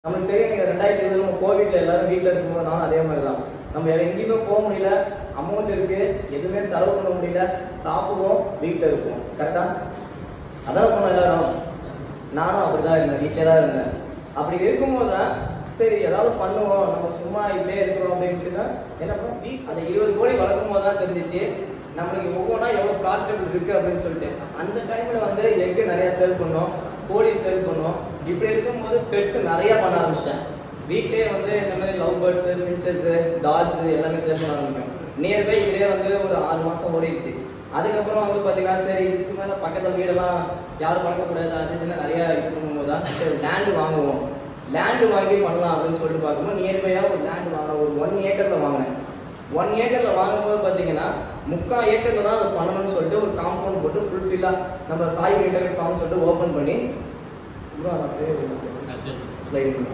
நமக்கு தெரியும் நீங்க ரெண்டாயிரத்தி இருபது நம்ம கோவிட்ல எல்லாரும் வீட்ல இருக்கும்போது நானும் அதே மாதிரி தான் நம்ம வேற எங்கேயுமே போக முடியல அமௌண்ட் இருக்கு எதுவுமே செலவு பண்ண முடியல சாப்பிடுவோம் வீட்ல இருப்போம் கரெக்டா அதான் பண்ணோம் எல்லாரும் நானும் அப்படிதான் இருந்தேன் வீட்டிலே தான் இருந்தேன் அப்படி இருக்கும்போது தான் சரி ஏதாவது பண்ணுவோம் நம்ம சும்மா இப்படியே இருக்கிறோம் அப்படின்ட்டு தான் என்ன பண்ணோம் வீ- அந்த இருபது கோடி வளர்க்கும் போது தான் தெரிஞ்சிச்சு நம்மளுக்கு ஒவ்வொன்றா எவ்வளோ ப்ராஃபிட்டபிள் இருக்கு அப்படின்னு சொல்லிட்டு அந்த டைம்ல வந்து எக்கு நிறைய சேல் பண்ணோம் கோழி சேல் பண்ணோம் இப்படி இருக்கும்போது பெட்ஸ் நிறைய பண்ண ஆரம்பிச்சிட்டேன் வீட்லயே வந்து இந்த மாதிரி லவ் பேர்ட்ஸ் ஃபின்ச்சஸ் டாக்ஸ் எல்லாமே சேல் பண்ண ஆரம்பிக்கும் நியர்பை இதே வந்து ஒரு ஆறு மாசம் ஓடிடுச்சு அதுக்கப்புறம் வந்து பாத்தீங்கன்னா சரி இதுக்கு மேல பக்கத்துல வீடெல்லாம் யாரும் வளர்க்கக்கூடாது அது இதுன்னு நிறைய இது பண்ணும்போது தான் சரி லேண்டு வாங்குவோம் லேண்டு வாங்கி பண்ணலாம் அப்படின்னு சொல்லிட்டு பார்க்கும்போது நியர்பையா ஒரு லேண்டு வாங்க ஒரு ஒன் ஏக்கர்ல வாங்கினேன் ஒன் ஏக்கர்ல வாங்கும்போது பாத்தீங்கன்னா முக்கால் ஏக்கர்ல தான் அது பண்ணணும்னு சொல்லிட்டு ஒரு காம்பவுண்ட் போட்டு ஃபுல்ஃபில்லா நம்ம சாய் இன்டர்நெட் ஃபார்ம் சொல்லிட்டு ஓபன் பண்ணி bro, அது அப்படியே ஸ்லைட் பண்ணி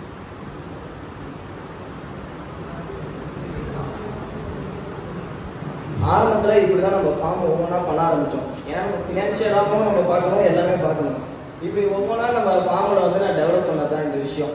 ஆரம்பத்துல இப்படிதான் நம்ம ஃபார்ம் ஒவ்வொன்றா பண்ண ஆரம்பிச்சோம் ஏன்னா நம்ம ஃபினான்ஷியலாகவும் நம்ம பார்க்கணும் எல்லாமே பார்க்கணும் இப்படி ஒவ்வொன்றா நம்ம ஃபார்மில் வந்து நான் டெவலப் பண்ணது தான் இந்த விஷயம்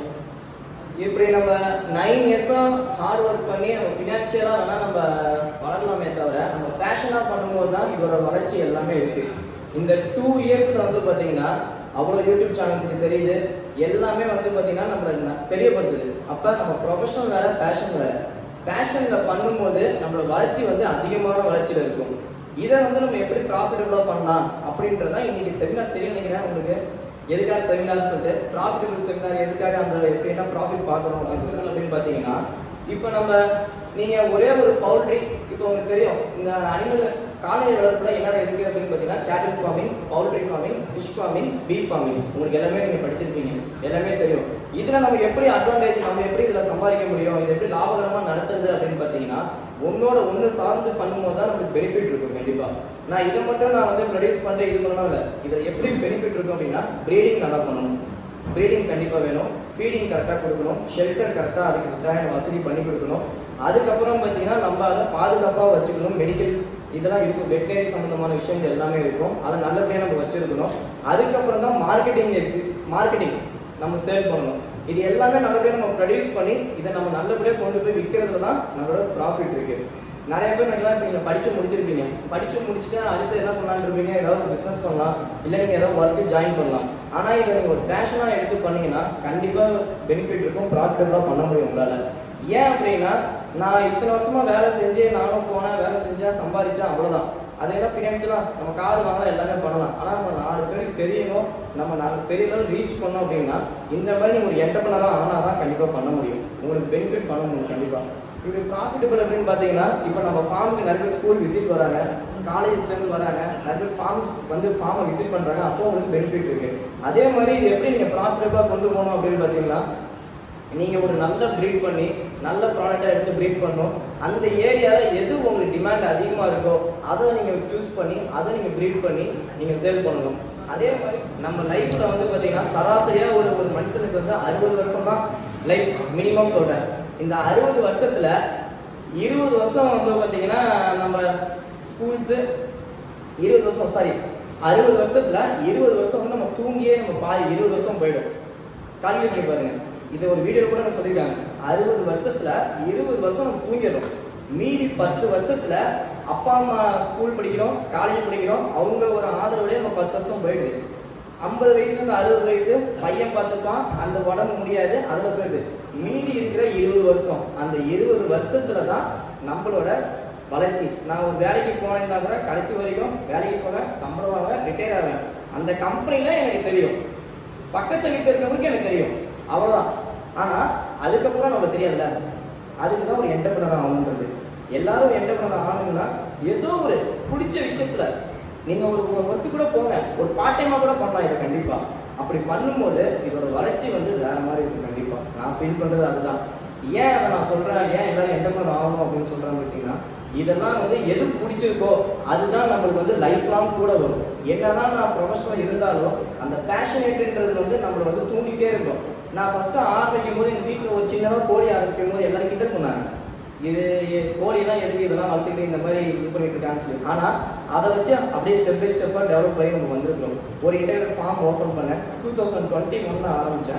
இப்படி நம்ம நைன் இயர்ஸாக ஹார்ட் ஒர்க் பண்ணி நம்ம ஃபினான்ஷியலாக வேணால் நம்ம வளரலாமே தவிர நம்ம பேஷனாக பண்ணும்போது தான் இதோட வளர்ச்சி எல்லாமே இருக்கு இந்த டூ இயர்ஸில் வந்து பார்த்தீங்கன்னா அவ்வளோ யூடியூப் சேனல்ஸுக்கு தெரியுது எல்லாமே வந்து பார்த்தீங்கன்னா நம்மளை ந- தெரியப்படுத்துது அப்போ நம்ம ப்ரொஃபஷனல் வேற பேஷன் வேற பேஷன்ல பண்ணும்போது நம்மளோட வளர்ச்சி வந்து அதிகமான வளர்ச்சியில இருக்கும் இதை வந்து நம்ம எப்படி ப்ராஃபிட்டபுளா பண்ணலாம் அப்படின்றத இன்னைக்கு செமினார் தெரியும் நினைக்கிறேன் உங்களுக்கு எதுக்காக செமினார்னு சொல்லிட்டு ப்ராஃபிட்டபிள் செமினார் எதுக்காக அந்த எப்படின்னா ப்ராஃபிட் பார்க்கணும் அப்படின்னு அப்படின்னு பார்த்தீங்கன்னா இப்போ நம்ம நீங்க ஒரே ஒரு பவுல்ட்ரி இப்போ உங்களுக்கு தெரியும் இந்த அனிமல் கால்நடை வளர்ப்புல என்னென்ன இருக்கு அப்படின்னு பார்த்தீங்கன்னா cattle farming poultry farming fish farming beef farming உங்களுக்கு எல்லாமே நீங்க படிச்சிருப்பீங்க எல்லாமே தெரியும் இதுல நம்ம எப்படி அட்வான்டேஜ் நம்ம எப்படி இதுல சம்பாதிக்க முடியும் இது எப்படி லாபகரமா நடத்துறது அப்படின்னு பார்த்தீங்கன்னா ஒன்னோட ஒண்ணு சார்ந்து பண்ணும்போது தான் நமக்கு பெனிஃபிட் இருக்கும் கண்டிப்பா நான் இதை மட்டும் நான் வந்து ப்ரொடியூஸ் பண்றேன் இது பண்ணணும் இல்லை இதுல எப்படி பெனிஃபிட் இருக்கும் அப்படின்னா ப்ரீடிங் நல்லா பண்ணணும் ப்ரீடிங் கண்டிப்பா வேணும் ஃபீடிங் கரெக்டாக கொடுக்கணும் ஷெல்டர் கரெக்டாக அதுக்கு தேவையான வசதி பண்ணி கொடுக்கணும் அதுக்கப்புறம் பார்த்தீங்கன்னா நம்ம அதை பாதுகாப்பாக வச்சுக்கணும் மெடிக்கல் இதெல்லாம் இருக்கும் வெட்டரி சம்பந்தமான விஷயங்கள் எல்லாமே இருக்கும் அதை நல்லபடியாக நம்ம வச்சிருக்கணும் அதுக்கப்புறம் தான் மார்க்கெட்டிங் எக்ஸி மார்க்கெட்டிங் நம்ம சேல் பண்ணணும் இது எல்லாமே நல்லபடியாக நம்ம ப்ரொடியூஸ் பண்ணி இதை நம்ம நல்லபடியாக கொண்டு போய் விற்கிறதுல தான் நம்மளோட ப்ராஃபிட் இருக்கு நிறைய பேர் நினைக்கலாம் இப்போ நீங்கள் படிச்சு முடிச்சிருப்பீங்க படிச்சு முடிச்சுட்டு அடுத்து என்ன பண்ணலாம்னு இருப்பீங்க ஏதாவது ஒரு பிஸ்னஸ் பண்ணலாம் இல்லை நீங்கள் ஏதாவது ஒர்க்கு ஜாயின் பண்ணலாம் ஆனால் இதை நீங்கள் ஒரு பேஷனாக எடுத்து பண்ணீங்கன்னா கண்டிப்பாக பெனிஃபிட் இருக்கும் ப்ராஃபிட்டபுளாக பண்ண முடியும் உங்களால் ஏன் அப்படின்னா நான் இத்தனை வருஷமா வேலை செஞ்சு நானும் போனேன் வேலை செஞ்சேன் சம்பாதிச்சேன் அவ்வளவுதான் அது என்ன ஃபினான்ஷியலா நம்ம கார் வாங்கலாம் எல்லாமே பண்ணலாம் ஆனா நம்ம நாலு பேருக்கு தெரியணும் நம்ம நாலு பெரிய லெவல் ரீச் பண்ணோம் அப்படின்னா இந்த மாதிரி நீங்க ஒரு என்டர்பிரனரா ஆனா தான் கண்டிப்பா பண்ண முடியும் உங்களுக்கு பெனிஃபிட் பண்ண முடியும் கண்டிப்பா இது ப்ராஃபிட்டபிள் அப்படின்னு பாத்தீங்கன்னா இப்போ நம்ம ஃபார்முக்கு நிறைய பேர் ஸ்கூல் விசிட் வராங்க காலேஜ்ல இருந்து வராங்க நிறைய பேர் ஃபார்ம் வந்து ஃபார்மை விசிட் பண்றாங்க அப்போ உங்களுக்கு பெனிஃபிட் இருக்கு அதே மாதிரி இது எப்படி நீங்க ப்ராஃபிட்டபிளா கொண்டு போகணும் அப்படின்னு பாத்தீங்கன்னா நீங்க ஒரு நல்ல ப்ரீட் பண்ணி நல்ல ப்ராடக்டா எடுத்து ப்ரீட் பண்ணணும் அந்த ஏரியால எது உங்களுக்கு டிமாண்ட் அதிகமா இருக்கோ அதை நீங்க சூஸ் பண்ணி அதை நீங்க ப்ரீட் பண்ணி நீங்க சேல் பண்ணணும் அதே மாதிரி நம்ம லைஃப்ல வந்து பாத்தீங்கன்னா சராசரியா ஒரு ஒரு மனுஷனுக்கு வந்து அறுபது வருஷம் தான் லைஃப் மினிமம் சொல்றேன் இந்த அறுபது வருஷத்துல இருபது வருஷம் வந்து பாத்தீங்கன்னா நம்ம ஸ்கூல்ஸ் இருபது வருஷம் சாரி அறுபது வருஷத்துல இருபது வருஷம் வந்து நம்ம தூங்கியே நம்ம பாதி இருபது வருஷம் போயிடும் கால்குலேட் பண்ணி பாருங்க இது ஒரு வீடியோ கூட நம்ம சொல்லியிருக்காங்க அறுபது வருஷத்துல இருபது வருஷம் நம்ம தூங்கிடுறோம் மீதி பத்து வருஷத்துல அப்பா அம்மா ஸ்கூல் படிக்கிறோம் காலேஜ் படிக்கிறோம் அவங்க ஒரு ஆதரவுலேயே நம்ம பத்து வருஷம் போயிடுது ஐம்பது வயசுல இருந்து அறுபது வயசு பையன் பார்த்துப்பான் அந்த உடம்பு முடியாது அதுல போயிடுது மீதி இருக்கிற இருபது வருஷம் அந்த இருபது வருஷத்துல தான் நம்மளோட வளர்ச்சி நான் ஒரு வேலைக்கு போனேன்னா கூட கடைசி வரைக்கும் வேலைக்கு போவேன் சம்பளம் வாங்குவேன் ரிட்டையர் ஆவேன் அந்த கம்பெனில எனக்கு தெரியும் பக்கத்து வீட்டில் இருக்கிறவங்களுக்கு எனக்கு தெரியும் அவ்வளவுதான் ஆனா அதுக்கப்புறம் நம்ம தெரியாதுல்ல அதுக்கு தான் ஒரு என்டர்பிரனர் ஆகணுன்றது எல்லாரும் என்டர்பிரனர் ஆகணும்னா ஏதோ ஒரு பிடிச்ச விஷயத்துல நீங்க ஒரு ஒர்க்கு கூட போங்க ஒரு பார்ட் டைமா கூட பண்ணலாம் இதை கண்டிப்பா அப்படி பண்ணும்போது இதோட வளர்ச்சி வந்து வேற மாதிரி இருக்கும் கண்டிப்பா நான் ஃபீல் பண்றது அதுதான் ஏன் அதை நான் சொல்றேன் ஏன் எல்லாரும் என்டர்பிரனர் ஆகணும் அப்படின்னு சொல்றாங்க பார்த்தீங்கன்னா இதெல்லாம் வந்து எது பிடிச்சிருக்கோ அதுதான் நம்மளுக்கு வந்து லைஃப் லாங் கூட வரும் என்னதான் நான் ப்ரொஃபஷனல் இருந்தாலும் அந்த பேஷனேட்ன்றது வந்து நம்மளை வந்து தூண்டிகிட்டே இருக்கும் நான் ஃபர்ஸ்ட் ஆரம்பிக்கும் போது எங்க வீட்டில் ஒரு சின்னதாக கோழி ஆரம்பிக்கும் போது எல்லாரும் கிட்ட சொன்னாங்க இது எ- கோழிலாம் எதுக்கு இதெல்லாம் வளர்த்துட்டு இந்த மாதிரி இது பண்ணிட்டு இருக்கான்னு சொல்லி ஆனா அதை வச்சு அப்படியே ஸ்டெப் பை ஸ்டெப்பா டெவலப் பண்ணி நம்ம வந்திருக்கோம் ஒரு இன்டர்நெட் ஃபார்ம் ஓப்பன் பண்ணேன் டூ தௌசண்ட் டுவெண்ட்டி ஒன்ல ஆரம்பிச்சேன்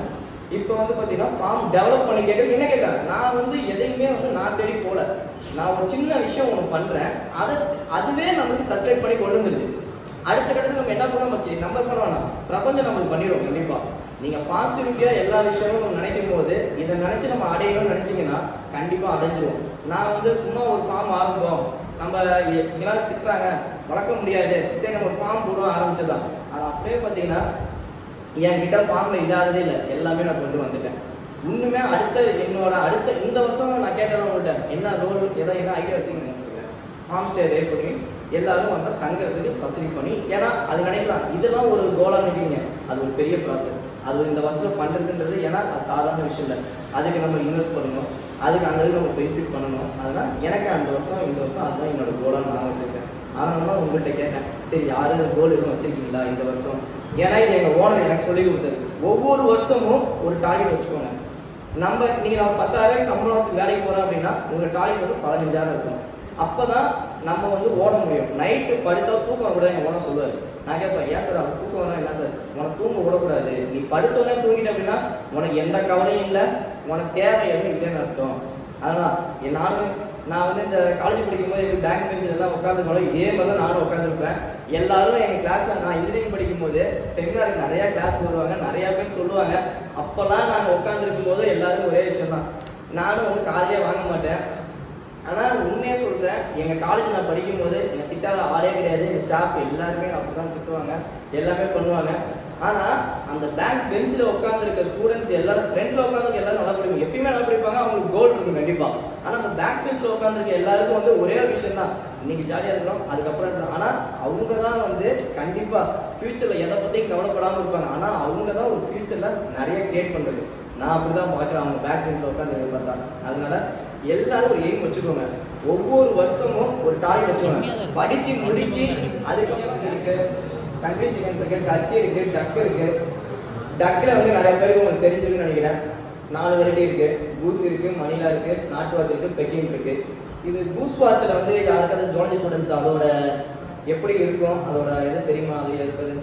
இப்போ வந்து பார்த்தீங்கன்னா ஃபார்ம் டெவலப் பண்ணி கேட்குறது என்ன கேட்குறாங்க நான் வந்து எதையுமே வந்து நான் தேடி போல நான் ஒரு சின்ன விஷயம் ஒன்று பண்ணுறேன் அதை அதுவே நம்மளுக்கு சர்க்குலேட் பண்ணி கொண்டு வந்துருது அடுத்த கட்டத்தில் நம்ம என்ன பண்ணோம் பற்றி நம்ம பண்ண வேணாம் பிரபஞ்சம் நம்மளுக்கு பண்ணிடும் கண்டிப்பா நீங்க பாசிட்டிவிட்டியா எல்லா விஷயமும் நம்ம நினைக்கும் போது இதை நினைச்சு நம்ம அடையணும்னு நினைச்சீங்கன்னா கண்டிப்பா அடைஞ்சிருவோம் நான் வந்து சும்மா ஒரு ஃபார்ம் ஆரம்பிப்போம் நம்ம எ- எல்லாரும் திட்டுறாங்க வளர்க்க முடியாது சரி நம்ம ஒரு ஃபார்ம் போடுவோம் ஆரம்பிச்சதான் அது அப்படியே பார்த்தீங்கன்னா என்கிட்ட ஃபார்ம்ல இல்லாததே இல்லை எல்லாமே நான் கொண்டு வந்துட்டேன் இன்னுமே அடுத்த என்னோட அடுத்த இந்த வருஷம் நான் கேட்டேன் உங்கள்கிட்ட என்ன ரோல் ஏதோ என்ன ஐடியா வச்சுக்கணும்னு வச்சுக்கோங்க ஃபார்ம் ஸ்டே ரேட் பண்ணி எல்லாரும் வந்து தங்குறதுக்கு வசதி பண்ணி ஏன்னா அது நினைக்கலாம் இதெல்லாம் ஒரு கோலா நினைக்கிறீங்க அது ஒரு பெரிய ப்ராசஸ் அது இந்த வருஷம் பண்றதுன்றது ஏன்னா அது சாதாரண விஷயம் இல்லை அதுக்கு நம்ம இன்வெஸ்ட் பண்ணணும் அதுக்கு அந்த அளவுக்கு நம்ம பெனிஃபிட் பண்ணணும் அதனால எனக்கு அந்த வருஷம் இந்த வருஷம் அதுதான் என்னோட கோலா நான் வச்சிருக்கேன் அதனால தான் உங்கள்கிட்ட கேட்டேன் சரி யாரும் கோல் எதுவும் வச்சிருக்கீங்களா இந்த வருஷம் ஏன்னா இது எங்க ஓனர் எனக்கு சொல்லி கொடுத்தது ஒவ்வொரு வருஷமும் ஒரு டார்கெட் வச்சுக்கோங்க நம்ம நீங்க நம்ம பத்தாயிரம் சம்பளத்துக்கு வேலைக்கு போறோம் அப்படின்னா உங்க டார்கெட் வந்து பதினஞ்சாயிரம் இருக்கும் அப்பதான் நம்ம வந்து ஓட முடியும் நைட்டு படுத்தா தூக்கம் கூட என் ஓனர் சொல்லுவாரு நான் கேட்பேன் ஏன் சார் அவன் தூக்கம் வரா என்ன சார் உனக்கு தூங்க விடக்கூடாது நீ படுத்தோடனே தூங்கிட்ட அப்படின்னா உனக்கு எந்த கவலையும் இல்லை உனக்கு தேவை எதுவும் இல்லைன்னு அர்த்தம் அதான் என் நானும் நான் வந்து இந்த காலேஜ் படிக்கும்போது எப்படி பேங்க் பெஞ்சில் எல்லாம் உட்காந்துருக்கோம் இதே மாதிரி தான் நானும் உட்காந்துருப்பேன் எல்லாரும் எங்கள் கிளாஸில் நான் இன்ஜினியரிங் படிக்கும்போது செமினாருக்கு நிறையா கிளாஸ் வருவாங்க நிறையா பேர் சொல்லுவாங்க அப்போல்லாம் நாங்கள் உட்காந்துருக்கும் போது எல்லாரும் ஒரே விஷயம் தான் நானும் வந்து காலையே வாங்க மாட்டேன் ஆனால் உண்மையாக சொல்கிறேன் எங்கள் காலேஜ் நான் படிக்கும்போது என்னை திட்டாத ஆளே கிடையாது எங்கள் ஸ்டாஃப் எல்லாருமே அப்படி தான் திட்டுவாங்க எல்லாமே பண்ணுவாங்க ஆனால் அந்த பேங்க் பெஞ்சில் உட்காந்துருக்க ஸ்டூடெண்ட்ஸ் எல்லாரும் ஃப்ரெண்டில் உட்காந்துருக்க எல்லாரும் நல்லா படிப்பாங்க எப்பயுமே நல்லா படிப்பாங்க அவங்களுக்கு கோல் இருக்கும் கண்டிப்பாக ஆனால் அந்த பேங்க் பெஞ்சில் உட்காந்துருக்க எல்லாருக்கும் வந்து ஒரே ஒரு விஷயம் தான் இன்னைக்கு ஜாலியாக இருக்கணும் அதுக்கப்புறம் இருக்கணும் ஆனால் அவங்க தான் வந்து கண்டிப்பாக ஃப்யூச்சரில் எதை பற்றியும் கவலைப்படாமல் இருப்பாங்க ஆனால் அவங்க தான் ஒரு ஃப்யூச்சரில் நிறைய கிரியேட் பண்ணுறது நான் அப்படி தான் பார்க்குறேன் அவங்க பேக் பெஞ்சில் உட்காந்து பார்த்தா அதனால எல்லாரும் ஒரு எய்ம் வச்சுக்கோங்க ஒவ்வொரு வருஷமும் ஒரு டார்கெட் வச்சுக்கோங்க படிச்சு முடிச்சு அதுக்கப்புறம் இருக்கு கண்ட்ரி சிக்கன் இருக்கு டர்க்கி இருக்கு டக் இருக்கு டக்கில் வந்து நிறைய பேருக்கு உங்களுக்கு தெரிஞ்சிருக்குன்னு நினைக்கிறேன் நாலு வெரைட்டி இருக்கு கூஸ் இருக்கு மணிலா இருக்கு நாட்டு வாத்து இருக்கு பெக்கிங் இருக்கு இது கூஸ் வாத்துல வந்து யாருக்காவது ஜோனஜி ஸ்டூடெண்ட்ஸ் அதோட எப்படி இருக்கும் அதோட எது தெரியுமா அது இருக்குது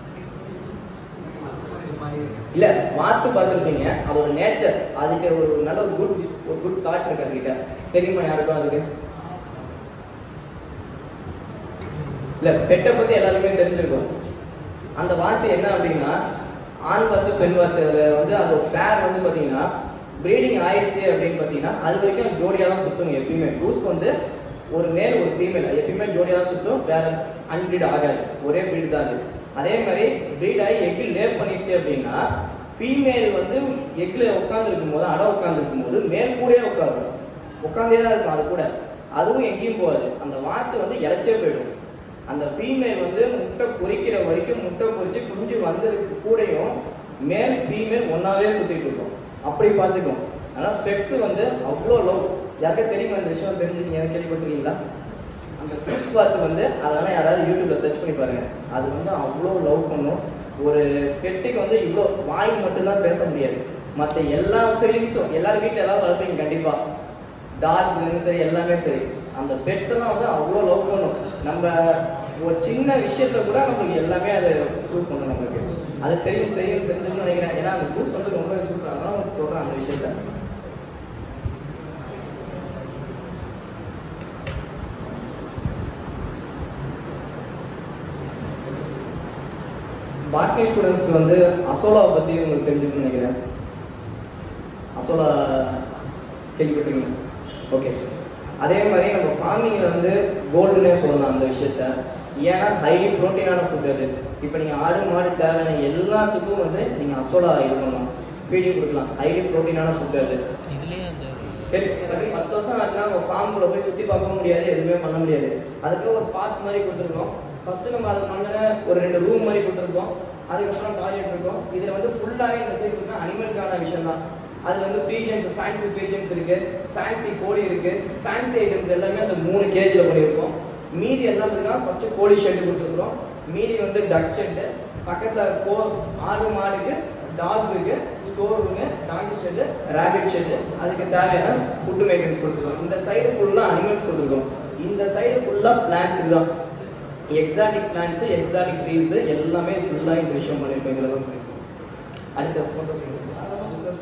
இல்ல வாத்து பார்த்துருப்பீங்க அதோட நேச்சர் அதுக்கு ஒரு நல்ல ஒரு குட் ஒரு குட் தாட் இருக்கு அதுகிட்ட தெரியுமா யாருக்கும் அதுக்கு இல்ல பெட்டை பத்தி எல்லாருமே தெரிஞ்சிருக்கும் அந்த வாத்து என்ன அப்படின்னா ஆண் வாத்து பெண் வாத்து அதுல வந்து அது பேர் வந்து பாத்தீங்கன்னா ப்ரீடிங் ஆயிடுச்சு அப்படின்னு பாத்தீங்கன்னா அது வரைக்கும் ஜோடியா தான் சுத்துங்க எப்பயுமே கூஸ் வந்து ஒரு மேல் ஒரு ஃபீமேல் எப்பயுமே ஜோடியா தான் சுத்தும் வேற அன்பிரீட் ஆகாது ஒரே breed தான் அது அதே மாதிரி breed ஆகி எக்கு லே பண்ணிடுச்சு அப்படின்னா ஃபீமேல் வந்து எக்ல உட்காந்துருக்கும் போது அடை உட்காந்துருக்கும் போது மேல் கூடயே உட்காரும் உட்காந்தே தான் இருக்கும் அது கூட அதுவும் எங்கேயும் போகாது அந்த வாத்து வந்து இழைச்சே போயிடும் அந்த ஃபீமேல் வந்து முட்டை பொரிக்கிற வரைக்கும் முட்டை பொரிச்சு குஞ்சு வந்ததுக்கு கூடயும் மேல் ஃபீமேல் ஒன்னாவே சுத்திட்டு இருக்கும் அப்படி பார்த்துக்கும் ஆனா பெட்ஸ் வந்து அவ்வளோ லவ் யாருக்கா தெரியுமா இந்த விஷயம் தெரிஞ்சுக்கீங்க கேள்விப்பட்டிருக்கீங்களா அந்த ஃபிஷ் வாத்து வந்து அதெல்லாம் யாராவது யூடியூப்ல சர்ச் பண்ணி பாருங்க அது வந்து அவ்வளோ லவ் பண்ணும் ஒரு பெட்டுக்கு வந்து இவ்வளோ வாய் மட்டும்தான் பேச முடியாது மற்ற எல்லா ஃபீலிங்ஸும் எல்லாரும் வீட்டில் எல்லாரும் வளர்ப்பீங்க கண்டிப்பா டாக்ஸ் சரி எல்லாமே சரி அந்த பெட்ஸ் எல்லாம் வந்து அவ்வளோ லவ் பண்ணும் நம்ம ஒரு சின்ன விஷயத்த கூட நம்மளுக்கு எல்லாமே அதை ப்ரூவ் பண்ணும் நம்மளுக்கு அது தெரியும் தெரியும் தெரிஞ்சுக்கணும்னு நினைக்கிறேன் ஏன்னா அந்த ப்ரூஸ் வந்து ரொம்ப சூப்பர் அதனால உங்களுக்கு சொல்றேன் அந்த விஷயத்த பாட்னி ஸ்டூடெண்ட்ஸ்க்கு வந்து அசோலாவை பற்றி உங்களுக்கு தெரிஞ்சுக்கணும்னு நினைக்கிறேன் அசோலா கேள்விப்பட்டிருக்கீங்க ஓகே அதே மாதிரி நம்ம ஃபார்மிங்கில் வந்து கோல்டுனே சொல்லலாம் அந்த விஷயத்த ஏன்னா ஹைலி ப்ரோட்டீனான ஃபுட் அது இப்போ நீங்கள் ஆடு மாடு தேவையான எல்லாத்துக்கும் வந்து நீங்கள் அசோலா இது பண்ணலாம் ஃபீடிங் கொடுக்கலாம் ஹைலி ப்ரோட்டீனான ஃபுட் அது இதுலயே அந்த சரி, எப்படி பத்து வருஷம் ஆச்சுன்னா நம்ம ஃபார்ம்குள்ள போய் சுத்தி பார்க்க முடியாது எதுவுமே பண்ண முடியாது அதுக்கு ஒரு பார்க் மாதிரி கொடுத்துருக்கோம் ஃபர்ஸ்ட் நம்ம அது பண்ண ஒரு ரெண்டு ரூம் மாதிரி கொடுத்துருக்கோம் அதுக்கப்புறம் டாய்லெட் இருக்கும் இதுல வந்து ஃபுல்லாவே இந்த சைடு பார்த்தா அனிமலுக்கான விஷயம் தான் அது வந்து பீஜன்ஸ் ஃபேன்சி பீஜன்ஸ் இருக்கு ஃபேன்சி கோழி இருக்கு ஃபேன்சி ஐட்டம்ஸ் எல்லாமே அந்த மூணு கேஜ்ல பண்ணியிருக்கோம் மீதி எல்லாம் பார்த்தீங்கன்னா ஃபர்ஸ்ட் கோழி ஷெட் கொடுத்துருக்கோம் மீதி வந்து டக் ஷெட் பக்கத்துல கோ ஆடு மாடுக்கு டாக்ஸுக்கு store room donkey shed rabbit shed அதுக்கு தேவையான ஃபுட்டு மெயின்டெனன்ஸ் கொடுத்துருக்கோம் இந்த சைடு ஃபுல்லாக அனிமல்ஸ் கொடுத்துருக்கோம் இந்த சைடு ஃபுல்லாக பிளான்ட்ஸ் தான் எக்ஸாட்டிக் பிளான்ட்ஸ் எக்ஸாட்டிக் ட்ரீஸ் எல்லாமே ஃபுல்லாக இந்த விஷயம் பண்ணியிருக்கோம் இதில் தான் பண்ணியிருக்கோம் அடுத்த ஃபோட்டோஸ்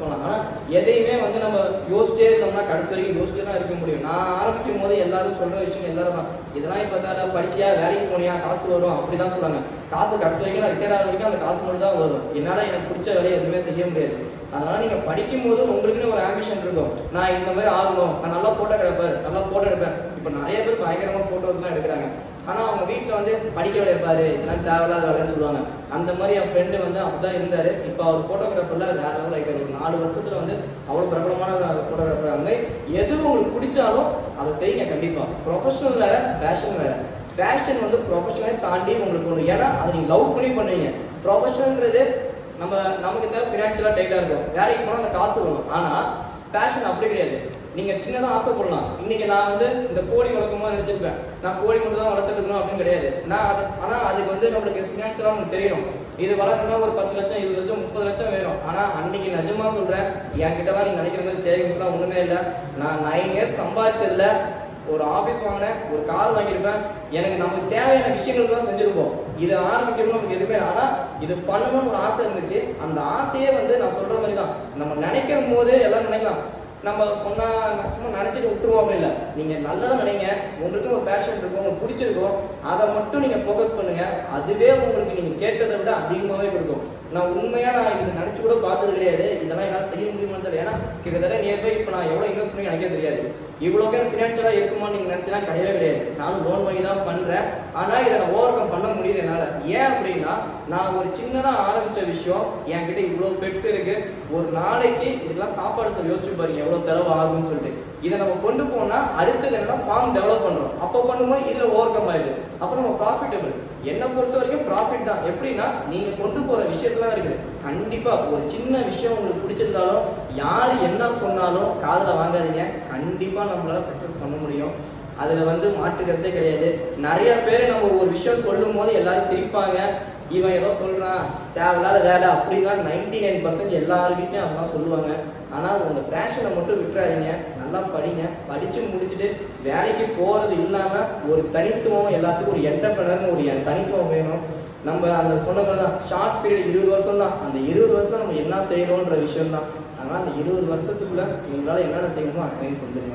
பண்ணலாம் ஆனால் எதையுமே வந்து நம்ம யோசிச்சிட்டே இருந்தோம்னா கடைசி வரைக்கும் யோசிச்சுட்டு தான் இருக்க முடியும் நான் ஆரம்பிக்கும் போது எல்லாரும் சொல்ற விஷயம் எல்லாரும் தான் இதெல்லாம் இப்போ தான் படிச்சியா வேலைக்கு போனியா காசு வரும் அப்படி தான் சொல்லுவாங்க காசு கடைசி வரைக்கும் நான் ரிட்டையர் ஆகிற வரைக்கும் அந்த காசு மட்டும் தான் வரும் என்னால் எனக்கு பிடிச்ச வேலையை எதுவுமே செய்ய முடியாது அதனால நீங்க படிக்கும் போது உங்களுக்குன்னு ஒரு ஆம்பிஷன் இருக்கும் நான் இந்த மாதிரி ஆகணும் நான் நல்லா போட்டோகிராஃபர் நல்லா போட்டோ எடுப்பேன் இப்போ நிறைய பேர் பயங்கரமா போட்டோஸ்லாம் எடுக்கிறாங்க ஆனா அவங்க வீட்ல வந்து படிக்க வைப்பாரு இதெல்லாம் தேவையில்லாத வேலைன்னு சொல்லுவாங்க அந்த மாதிரி என் ஃப்ரெண்டு வந்து அப்படிதான் இருந்தாரு இப்போ அவர் போட்டோகிராஃபர்ல வேற லெவல் ஆயிட்டாரு ஒரு நாலு வருஷத்துல வந்து அவ்வளவு பிரபலமான போட்டோகிராஃபர் அந்த மாதிரி எது உங்களுக்கு பிடிச்சாலும் அதை செய்யுங்க கண்டிப்பா ப்ரொஃபஷனல் வேற பேஷன் வேற பேஷன் வந்து ப்ரொஃபஷனலே தாண்டி உங்களுக்கு ஒன்று ஏன்னா அதை நீங்க லவ் பண்ணி பண்ணுவீங்க ப்ரொஃபஷனல்ன்றது நம்ம நமக்கு தேவை ஃபினான்ஷியலாக டைட்டாக இருக்கும் வேலைக்கு போனால் அந்த காசு வரும் ஆனால் பேஷன் அப்படி கிடையாது நீங்க சின்னதாக ஆசைப்படலாம் இன்னைக்கு நான் வந்து இந்த கோழி வளர்க்கணுமா நினைச்சிருப்பேன் நான் கோழி மட்டும் தான் வளர்த்துட்டு இருக்கணும் அப்படின்னு கிடையாது நான் அது ஆனா அதுக்கு வந்து நம்மளுக்கு ஃபினான்ஷியலாக உங்களுக்கு தெரியணும் இது வளர்க்கணும்னா ஒரு பத்து லட்சம் இருபது லட்சம் முப்பது லட்சம் வேணும் ஆனா அன்னைக்கு நிஜமா சொல்றேன் என்கிட்டலாம் நீங்க நினைக்கிற மாதிரி சேவிங்ஸ்லாம் ஒண்ணுமே இல்லை நான் நைன் இயர்ஸ் சம்பாதிச்சதுல ஒரு ஆபீஸ் வாங்கினேன் ஒரு கார் வாங்கியிருப்பேன் எனக்கு நமக்கு தேவையான விஷயங்கள் தான் செஞ்சிருப்போம் இது ஆரம்பிக்கணும் நமக்கு எதுவுமே இல்லை. ஆனா இது பண்ணணும்னு ஒரு ஆசை இருந்துச்சு அந்த ஆசையே வந்து நான் சொல்ற மாதிரி தான் நம்ம நினைக்கிற போது எல்லாம் நினைக்கலாம் நம்ம சொன்னா சும்மா நினைச்சிட்டு விட்டுருவோம் அப்படி இல்லை நீங்க நல்லதா நினைங்க உங்களுக்கு ஒரு பேஷன் இருக்கும் உங்களுக்கு பிடிச்சிருக்கும் அதை மட்டும் நீங்க ஃபோக்கஸ் பண்ணுங்க அதுவே உங்களுக்கு நீங்க கேட்டதை விட அதிகமாவே கொடுக்கும் நான் உண்மையா நான் இது நினைச்சு கூட பார்த்தது கிடையாது இதெல்லாம் என்னால் செய்ய முடியுமான்னு தெரியல ஏன்னா கிட்டத்தட்ட நியர்பை இப்போ நான் எவ்வளவு இன்வெஸ்ட் பண்ணி எனக்கே தெரியாது இவ்வளோக்கு எனக்கு ஃபினான்ஷியலாக இருக்குமான்னு நீங்க நினைச்சா கிடையவே கிடையாது நானும் லோன் வாங்கி தான் பண்றேன் ஆனா இதை நான் ஓவர் கம் பண்ண முடியுது என்னால ஏன் அப்படின்னா நான் ஒரு சின்னதா ஆரம்பிச்ச விஷயம் என்கிட்ட இவ்வளவு பெட்ஸ் இருக்கு ஒரு நாளைக்கு இதெல்லாம் சாப்பாடு சொல்லி யோசிச்சு பாருங்க எவ்வளவு செலவு ஆகும்னு சொல்லிட்டு இதை நம்ம கொண்டு போனா அடுத்தது என்னன்னா ஃபார்ம் டெவலப் பண்றோம் அப்போ பண்ணும்போது இதுல ஓவர் கம் ஆயிடுது அப்போ நம்ம ப்ராஃபிட்டபிள் என்னை பொறுத்த வரைக்கும் ப்ராஃபிட் தான் எப்படின்னா நீங்க கொண்டு போற விஷயத்துலாம் இருக்குது கண்டிப்பா ஒரு சின்ன விஷயம் உங்களுக்கு பிடிச்சிருந்தாலும் யார் என்ன சொன்னாலும் காதுல வாங்காதீங்க கண்டிப்பா நம்மளால சக்சஸ் பண்ண முடியும் அதுல வந்து மாற்றுக்கிறதே கிடையாது நிறைய பேர் நம்ம ஒரு விஷயம் சொல்லும் போது எல்லாரும் சிரிப்பாங்க இவன் ஏதோ சொல்றான் தேவையில்லாத வேலை அப்படின்னா நைன்டி நைன் பர்சன்ட் எல்லாருக்கிட்டையும் அவங்க சொல்லுவாங்க ஆனா உங்க பேஷனை மட்டும் விட்டுறாதீங்க நல்லா படிங்க படிச்சு முடிச்சுட்டு வேலைக்கு போறது இல்லாம ஒரு தனித்துவம் எல்லாத்துக்கும் ஒரு என்டர்பிரனர்னு ஒரு தனித்துவம் வேணும் நம்ம அந்த சொன்ன மாதிரி தான் ஷார்ட் பீரியட் இருபது வருஷம் தான் அந்த இருபது வருஷம் நம்ம என்ன செய்யணும்ன்ற விஷயம் தான் அதனால அந்த இருபது வருஷத்துக்குள்ள உங்களால என்னென்ன செய்யணுமோ அத்தனையும் செஞ்சுருங்க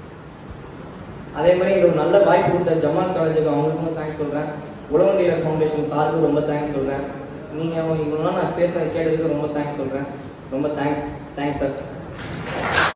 அதே மாதிரி இந்த ஒரு நல்ல வாய்ப்பு கொடுத்த ஜமான் காலேஜுக்கு அவங்களுக்கும் தேங்க்ஸ் சொல்றேன் உழவண்டியர் ஃபவுண்டேஷன் சாருக்கும் ரொம்ப தேங்க்ஸ் சொல்றேன் நீங்க இவ்வளோ நான் பேசுனது கேட்டதுக்கு ரொம்ப தேங்க்ஸ் சொல்றேன் ரொம்ப தேங்க்ஸ் தேங்க்ஸ் சார்